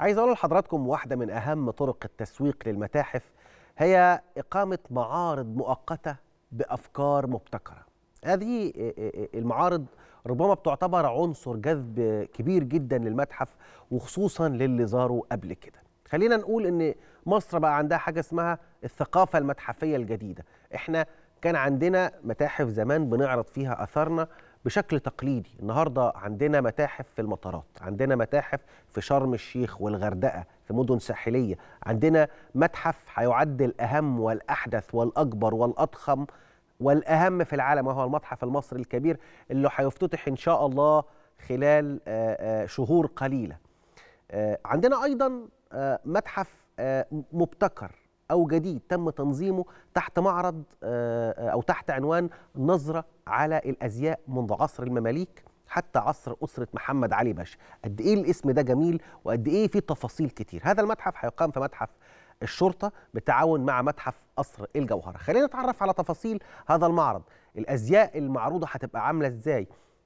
عايز اقول لحضراتكم واحده من اهم طرق التسويق للمتاحف هي اقامه معارض مؤقته بافكار مبتكره هذه المعارض ربما بتعتبر عنصر جذب كبير جدا للمتحف وخصوصا للي زاروا قبل كده خلينا نقول ان مصر بقى عندها حاجه اسمها الثقافه المتحفيه الجديده احنا كان عندنا متاحف زمان بنعرض فيها اثارنا بشكل تقليدي النهارده عندنا متاحف في المطارات عندنا متاحف في شرم الشيخ والغردقه في مدن ساحليه عندنا متحف هيعد الاهم والاحدث والاكبر والاضخم والاهم في العالم وهو المتحف المصري الكبير اللي هيفتتح ان شاء الله خلال شهور قليله عندنا ايضا متحف مبتكر او جديد تم تنظيمه تحت معرض او تحت عنوان نظره على الازياء منذ عصر المماليك حتى عصر اسره محمد علي باشا قد ايه الاسم ده جميل وقد ايه فيه تفاصيل كتير هذا المتحف هيقام في متحف الشرطه بالتعاون مع متحف قصر الجوهره خلينا نتعرف على تفاصيل هذا المعرض الازياء المعروضه هتبقى عامله ازاي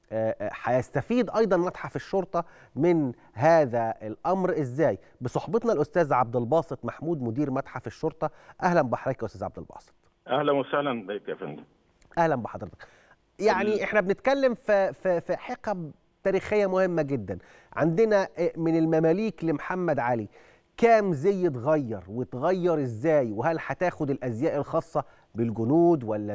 هيستفيد ايضا متحف الشرطه من هذا الامر ازاي بصحبتنا الاستاذ عبد الباسط محمود مدير متحف الشرطه اهلا بحضرتك يا استاذ عبد الباسط اهلا وسهلا بك يا فندم اهلا بحضرتك يعني احنا بنتكلم في في في حقب تاريخيه مهمه جدا عندنا من المماليك لمحمد علي كام زي اتغير واتغير ازاي وهل هتاخد الازياء الخاصه بالجنود ولا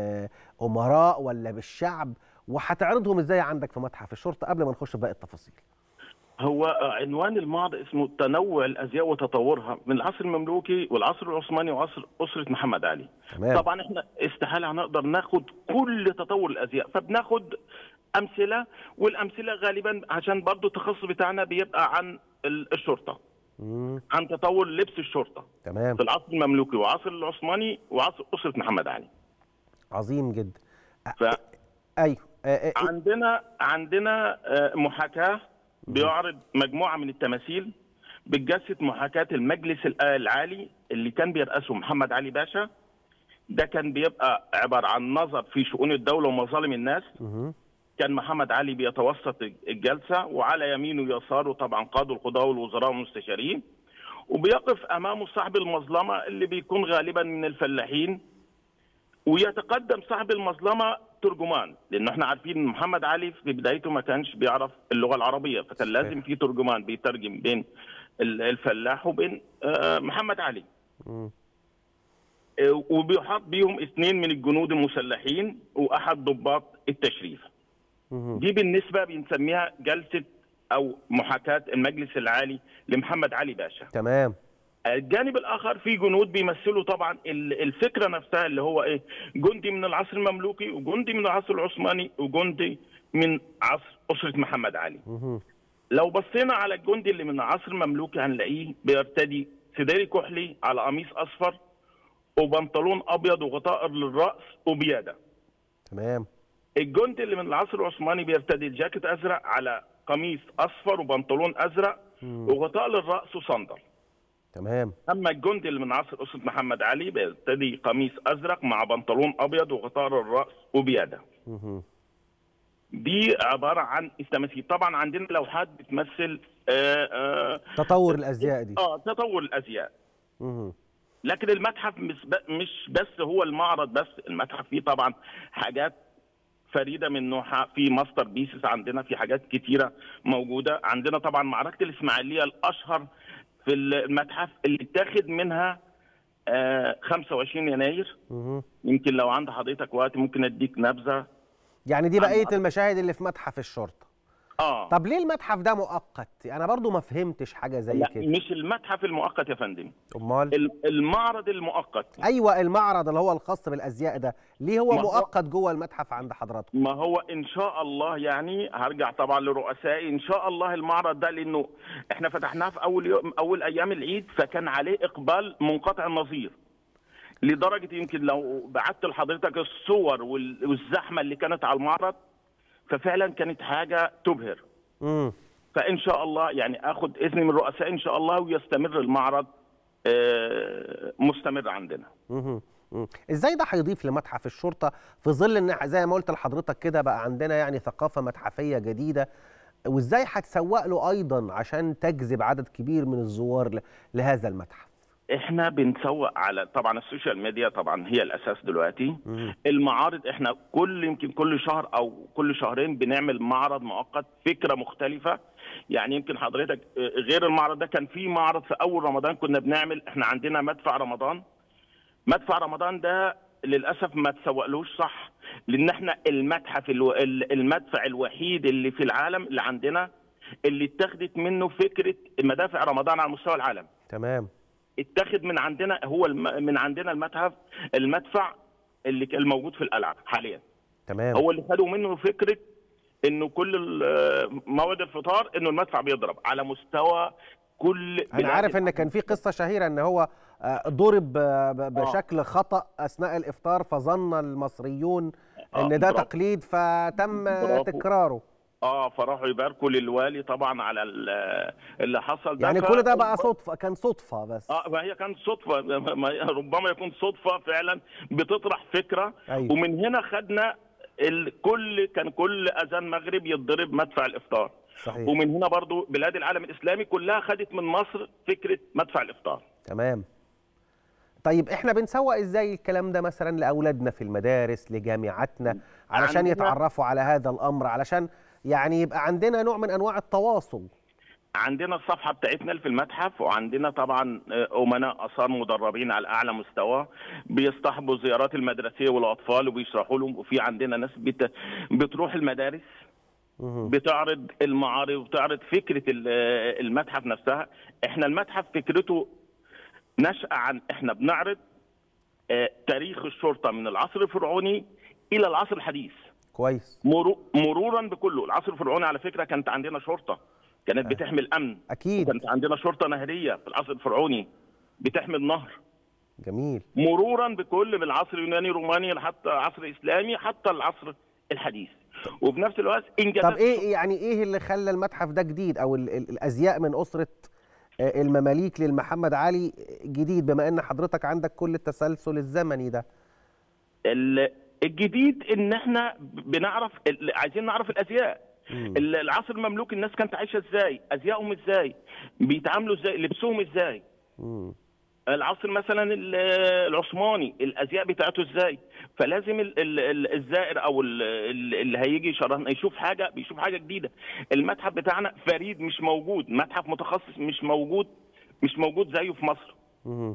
بالامراء ولا بالشعب وهتعرضهم ازاي عندك في متحف الشرطه قبل ما نخش في باقي التفاصيل هو عنوان المعرض اسمه تنوع الازياء وتطورها من العصر المملوكي والعصر العثماني وعصر اسره محمد علي تمام. طبعا احنا استحاله هنقدر ناخد كل تطور الازياء فبناخد امثله والامثله غالبا عشان برضو التخصص بتاعنا بيبقى عن الشرطه مم. عن تطور لبس الشرطه تمام في العصر المملوكي وعصر العثماني وعصر اسره محمد علي عظيم جدا ف... ايوه آه، آه، عندنا عندنا آه، محاكاه بيعرض مجموعه من التماثيل بتجسد محاكاه المجلس العالي اللي كان بيرأسه محمد علي باشا ده كان بيبقى عباره عن نظر في شؤون الدوله ومظالم الناس مهم. كان محمد علي بيتوسط الجلسه وعلى يمينه ويساره طبعا قاده القضاه والوزراء والمستشارين وبيقف امامه صاحب المظلمه اللي بيكون غالبا من الفلاحين ويتقدم صاحب المظلمه ترجمان لانه احنا عارفين محمد علي في بدايته ما كانش بيعرف اللغه العربيه فكان صحيح. لازم في ترجمان بيترجم بين ال- الفلاح وبين آه، محمد علي مم. آه، وبيحاط بيهم اثنين من الجنود المسلحين واحد ضباط التشريف مهم. دي بالنسبه بنسميها جلسه او محاكاه المجلس العالي لمحمد علي باشا تمام الجانب الاخر في جنود بيمثلوا طبعا ال- الفكره نفسها اللي هو ايه جندي من العصر المملوكي وجندي من العصر العثماني وجندي من عصر اسره محمد علي مهم. لو بصينا على الجندي اللي من العصر المملوكي هنلاقيه بيرتدي سداري كحلي على قميص اصفر وبنطلون ابيض وغطاء للراس وبياده تمام الجندي اللي من العصر العثماني بيرتدي جاكيت ازرق على قميص اصفر وبنطلون ازرق مم. وغطاء للراس وصندل تمام اما الجندي اللي من عصر اسره محمد علي بيرتدي قميص ازرق مع بنطلون ابيض وغطاء للراس وبياده مهم. دي عباره عن التماثيل طبعا عندنا لوحات بتمثل آه آه تطور الازياء دي اه تطور الازياء مهم. لكن المتحف مش ب- مش بس هو المعرض بس المتحف فيه طبعا حاجات فريده من نوعها في ماستر بيسز عندنا في حاجات كتيره موجوده عندنا طبعا معركه الاسماعيليه الاشهر في المتحف اللي اتاخد منها آه 25 يناير مهم. يمكن لو عند حضرتك وقت ممكن اديك نبذه يعني دي عن بقيه بعض. المشاهد اللي في متحف الشرطه اه طب ليه المتحف ده مؤقت انا برضو ما فهمتش حاجه زي لا كده مش المتحف المؤقت يا فندم امال ال- المعرض المؤقت ايوه المعرض اللي هو الخاص بالازياء ده ليه هو ما هو- مؤقت جوه المتحف عند حضراتكم ما هو ان شاء الله يعني هرجع طبعا لرؤسائي ان شاء الله المعرض ده لانه احنا فتحناه في اول يوم اول ايام العيد فكان عليه اقبال منقطع النظير لدرجه يمكن لو بعت لحضرتك الصور وال- والزحمه اللي كانت على المعرض ففعلا كانت حاجه تبهر امم فان شاء الله يعني اخد اذن من الرؤساء ان شاء الله ويستمر المعرض آه، مستمر عندنا مهم. مم. ازاي ده هيضيف لمتحف الشرطه في ظل ان زي ما قلت لحضرتك كده بقى عندنا يعني ثقافه متحفيه جديده وازاي هتسوق له ايضا عشان تجذب عدد كبير من الزوار ل- لهذا المتحف احنا بنسوق على طبعا السوشيال ميديا طبعا هي الاساس دلوقتي مم. المعارض احنا كل يمكن كل شهر او كل شهرين بنعمل معرض مؤقت فكره مختلفه يعني يمكن حضرتك اه، غير المعرض ده كان في معرض في اول رمضان كنا بنعمل احنا عندنا مدفع رمضان مدفع رمضان ده للاسف ما تسوقلوش صح لان احنا المتحف الو... ال- المدفع الوحيد اللي في العالم اللي عندنا اللي اتخذت منه فكره مدافع رمضان على مستوى العالم تمام اتخذ من عندنا هو الم... من عندنا المتحف المدفع اللي كان موجود في القلعه حاليا تمام هو اللي خدوا منه فكره انه كل ال- مواد الفطار انه المدفع بيضرب على مستوى كل انا بلاد عارف ان كان في قصه شهيره ان هو آه، ضرب آه، ب- بشكل خطا اثناء الافطار فظن المصريون آه، ان ده برافو. تقليد فتم آه، برافو. تكراره اه فراحوا يباركوا للوالي طبعا على ال- اللي حصل ده يعني ف- كل ده بقى صدفه كان صدفه بس اه ما هي كانت صدفه ما- ربما يكون صدفه فعلا بتطرح فكره أيوة. ومن هنا خدنا الكل كان كل اذان مغرب يتضرب مدفع الافطار صحيح ومن هنا برضو بلاد العالم الاسلامي كلها خدت من مصر فكره مدفع الافطار تمام طيب احنا بنسوق ازاي الكلام ده مثلا لاولادنا في المدارس لجامعاتنا علشان عندنا- يتعرفوا على هذا الامر علشان يعني يبقى عندنا نوع من انواع التواصل عندنا الصفحه بتاعتنا في المتحف وعندنا طبعا آه، امناء اثار مدربين على اعلى مستوى بيصطحبوا الزيارات المدرسيه والاطفال وبيشرحوا لهم وفي عندنا ناس بت... بتروح المدارس مهم. بتعرض المعارض وبتعرض فكره ال- المتحف نفسها احنا المتحف فكرته نشأ عن احنا بنعرض آه، تاريخ الشرطه من العصر الفرعوني الى العصر الحديث كويس مرو- مرورا بكله العصر الفرعوني على فكره كانت عندنا شرطه كانت بتحمي الامن اكيد كانت عندنا شرطه نهريه في العصر الفرعوني بتحمي النهر جميل مرورا بكل من العصر اليوناني روماني لحتى العصر الاسلامي حتى العصر الحديث وفي نفس الوقت انجازات طب ايه يعني ايه اللي خلى المتحف ده جديد او ال- ال- الازياء من اسره آه، المماليك للمحمد علي جديد بما ان حضرتك عندك كل التسلسل الزمني ده ال- الجديد ان احنا بنعرف ال- عايزين نعرف الازياء مم. ال- العصر المملوكي الناس كانت عايشه ازاي ازيائهم ازاي بيتعاملوا ازاي لبسهم ازاي مم. العصر مثلا ال- العثماني الازياء بتاعته ازاي فلازم ال- ال- ال- الزائر او ال- ال- اللي هيجي يشرفنا يشوف حاجه بيشوف حاجه جديده المتحف بتاعنا فريد مش موجود متحف متخصص مش موجود مش موجود زيه في مصر مم.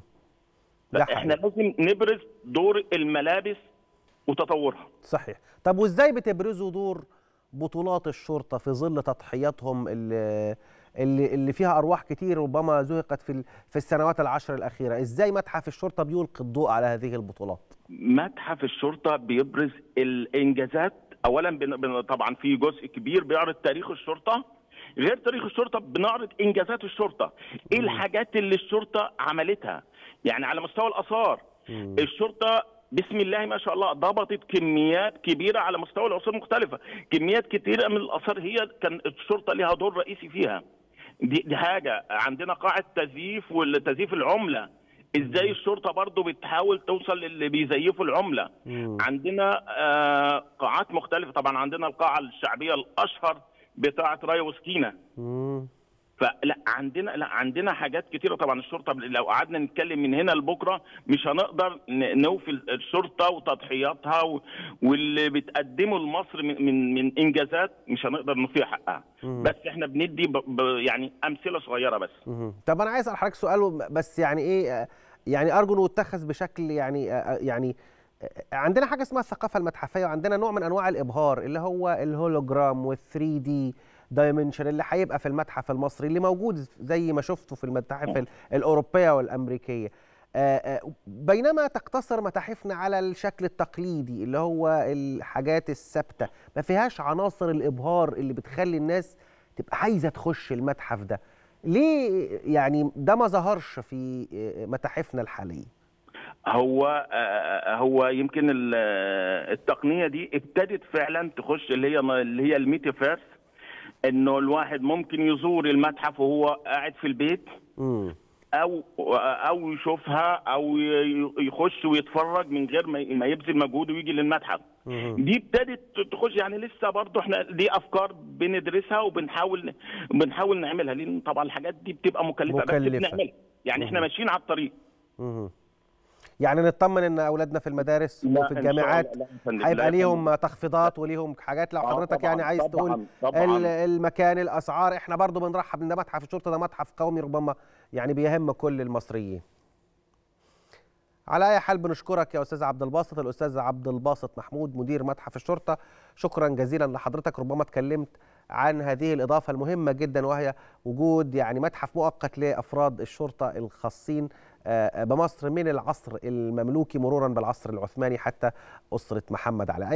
ده احنا حقيقي. لازم نبرز دور الملابس وتطورها صحيح طب وازاي بتبرزوا دور بطولات الشرطه في ظل تضحياتهم اللي اللي اللي فيها ارواح كتير ربما زهقت في ال- في السنوات العشر الاخيره ازاي متحف الشرطه بيلقي الضوء على هذه البطولات متحف الشرطه بيبرز الانجازات اولا بن- بن- طبعا في جزء كبير بيعرض تاريخ الشرطه غير تاريخ الشرطه بنعرض انجازات الشرطه ايه الحاجات اللي الشرطه عملتها يعني على مستوى الاثار مم. الشرطه بسم الله ما شاء الله ضبطت كميات كبيره على مستوى العصور المختلفه كميات كثيره من الاثار هي كان الشرطه لها دور رئيسي فيها دي, دي حاجه عندنا قاعه تزييف والتزييف العمله ازاي الشرطه برضو بتحاول توصل للي بيزيفوا العمله مم. عندنا آه قاعات مختلفه طبعا عندنا القاعه الشعبيه الاشهر بتاعه رايا وسكينه مم. فلا عندنا لا عندنا حاجات كتيره طبعا الشرطه لو قعدنا نتكلم من هنا لبكره مش هنقدر ن- نوفي الشرطه وتضحياتها و- واللي بتقدمه لمصر من من, من انجازات مش هنقدر نوفيها حقها مم. بس احنا بندي ب ب يعني امثله صغيره بس مهم. طب انا عايز اسال حضرتك سؤال بس يعني ايه آه، يعني ارجو انه يتخذ بشكل يعني آه، يعني آه، عندنا حاجه اسمها الثقافه المتحفيه وعندنا نوع من انواع الابهار اللي هو الهولوجرام وال3 دي دايمنشن اللي هيبقى في المتحف المصري اللي موجود زي ما شفته في المتاحف ال- الاوروبيه والامريكيه آه، آه، بينما تقتصر متاحفنا على الشكل التقليدي اللي هو الحاجات الثابته ما فيهاش عناصر الابهار اللي بتخلي الناس تبقى عايزه تخش المتحف ده ليه يعني ده ما ظهرش في متاحفنا الحاليه هو آه، هو يمكن ال- آه، التقنيه دي ابتدت فعلا تخش اللي هي اللي هي الميتافيرس انه الواحد ممكن يزور المتحف وهو قاعد في البيت امم او او يشوفها او ي- يخش ويتفرج من غير ما ما يبذل مجهود ويجي للمتحف مهم. دي ابتدت تخش يعني لسه برضه احنا دي افكار بندرسها وبنحاول بنحاول نعملها لان طبعا الحاجات دي بتبقى مكلفه, بس مكلفة. بنعملها يعني احنا مم. ماشيين على الطريق مهم. يعني نطمن ان اولادنا في المدارس لا، وفي إن شاء الجامعات الله، لا يا فندم، لا هيبقى يا ليهم تخفيضات وليهم حاجات لو آه، حضرتك طبعاً، يعني عايز طبعاً، تقول طبعاً. ال- المكان الاسعار احنا برضو بنرحب ان ده متحف الشرطه ده متحف قومي ربما يعني بيهم كل المصريين على اي حال بنشكرك يا استاذ عبد الباسط الاستاذ عبد الباسط محمود مدير متحف الشرطه شكرا جزيلا لحضرتك ربما اتكلمت عن هذه الاضافه المهمه جدا وهي وجود يعني متحف مؤقت لافراد الشرطه الخاصين آه، بمصر من العصر المملوكي مرورا بالعصر العثماني حتى اسره محمد علي